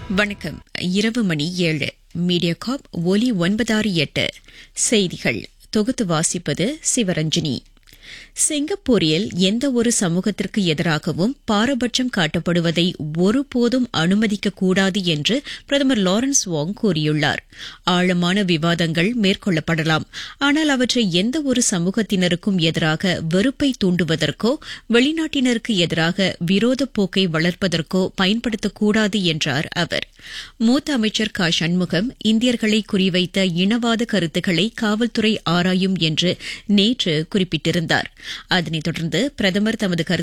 வணக்கம் இரவு மணி ஏழு மீடியாகாப் ஒலி ஒன்பதாறு எட்டு செய்திகள் தொகுத்து வாசிப்பது சிவரஞ்சினி சிங்கப்பூரில் எந்த ஒரு சமூகத்திற்கு எதிராகவும் பாரபட்சம் காட்டப்படுவதை ஒருபோதும் அனுமதிக்கக்கூடாது என்று பிரதமர் லாரன்ஸ் வாங் கூறியுள்ளார் ஆழமான விவாதங்கள் மேற்கொள்ளப்படலாம் ஆனால் அவற்றை எந்த ஒரு சமூகத்தினருக்கும் எதிராக வெறுப்பை தூண்டுவதற்கோ வெளிநாட்டினருக்கு எதிராக விரோத போக்கை வளர்ப்பதற்கோ பயன்படுத்தக்கூடாது என்றார் அவர் மூத்த அமைச்சர் க சண்முகம் இந்தியர்களை குறிவைத்த இனவாத கருத்துக்களை காவல்துறை ஆராயும் என்று நேற்று குறிப்பிட்டிருந்தார் அதனைத் தொடர்ந்து பிரதமர் தமது கருத்து